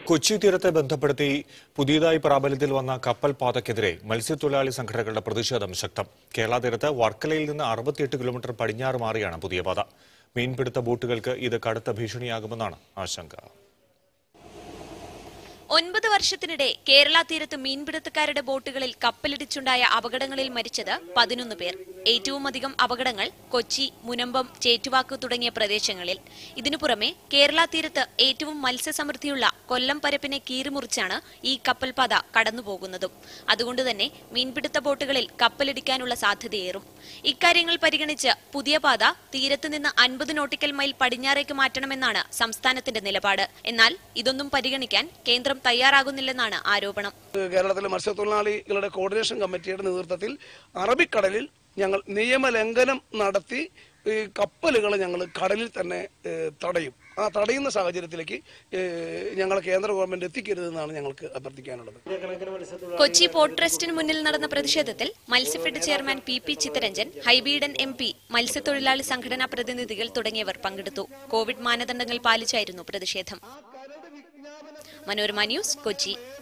കൊച്ചി തീരത്തെ ബന്ധപ്പെടുത്തി പുതിയതായി പ്രാബല്യത്തിൽ വന്ന കപ്പൽ പാതയ്ക്കെതിരെ മത്സ്യത്തൊഴിലാളി സംഘടനകളുടെ പ്രതിഷേധം ശക്തം കേരള തീരത്ത് വർക്കലയിൽ നിന്ന് അറുപത്തിയെട്ട് കിലോമീറ്റർ പടിഞ്ഞാറ് മാറിയാണ് പുതിയ പാത മീൻപിടുത്ത ബോട്ടുകൾക്ക് ഇത് കടുത്ത ഭീഷണിയാകുമെന്നാണ് ആശങ്ക ഒൻപത് വർഷത്തിനിടെ കേരള തീരത്ത് മീൻപിടുത്തക്കാരുടെ ബോട്ടുകളിൽ കപ്പലിടിച്ചുണ്ടായ അപകടങ്ങളിൽ മരിച്ചത് പതിനൊന്ന് പേർ ഏറ്റവും അധികം അപകടങ്ങൾ കൊച്ചി മുനമ്പം ചേറ്റുവാക്ക് തുടങ്ങിയ പ്രദേശങ്ങളിൽ ഇതിനു പുറമെ കേരള തീരത്ത് ഏറ്റവും മത്സ്യസമൃദ്ധിയുള്ള കൊല്ലം പരപ്പിനെ കീറിമുറിച്ചാണ് ഈ കപ്പൽപാത കടന്നുപോകുന്നതും അതുകൊണ്ട് തന്നെ മീൻപിടുത്ത ബോട്ടുകളിൽ കപ്പലിടിക്കാനുള്ള സാധ്യതയേറും ഇക്കാര്യങ്ങൾ പരിഗണിച്ച് പുതിയ പാത തീരത്ത് നിന്ന് അൻപത് നോട്ടിക്കൽ മൈൽ പടിഞ്ഞാറേക്ക് മാറ്റണമെന്നാണ് സംസ്ഥാനത്തിന്റെ നിലപാട് എന്നാൽ ഇതൊന്നും പരിഗണിക്കാൻ കേന്ദ്രം തയ്യാറാകുന്നില്ലെന്നാണ് ആരോപണം കേരളത്തിലെ മത്സ്യത്തൊഴിലാളികളുടെ കോർഡിനേഷൻ കമ്മിറ്റിയുടെ നേതൃത്വത്തിൽ അറബിക്കടലിൽ ഞങ്ങൾ നിയമലംഘനം നടത്തി ഈ കപ്പലുകൾ ഞങ്ങൾ കടലിൽ തന്നെ ഏഹ്, തടയും ആ തടയുന്ന സാഹചര്യത്തിലേക്ക് ഏഹ്, ഞങ്ങൾ കേന്ദ്ര ഗവൺമെന്റ് എത്തിക്കരുതെന്നാണ് ഞങ്ങൾക്ക് അഭ്യർത്ഥിക്കാനുള്ളത് കൊച്ചി പോർട്ട് ട്രസ്റ്റിന് മുന്നിൽ നടന്ന പ്രതിഷേധത്തിൽ Matsyafed chairman P P Chittaranjan Hibi Eden M P മത്സ്യത്തൊഴിലാളി സംഘടനാ പ്രതിനിധികൾ തുടങ്ങിയവർ പങ്കെടുത്തു കോവിഡ് മാനദണ്ഡങ്ങൾ പാലിച്ചായിരുന്നു പ്രതിഷേധം മനോരമ ന്യൂസ് കൊച്ചി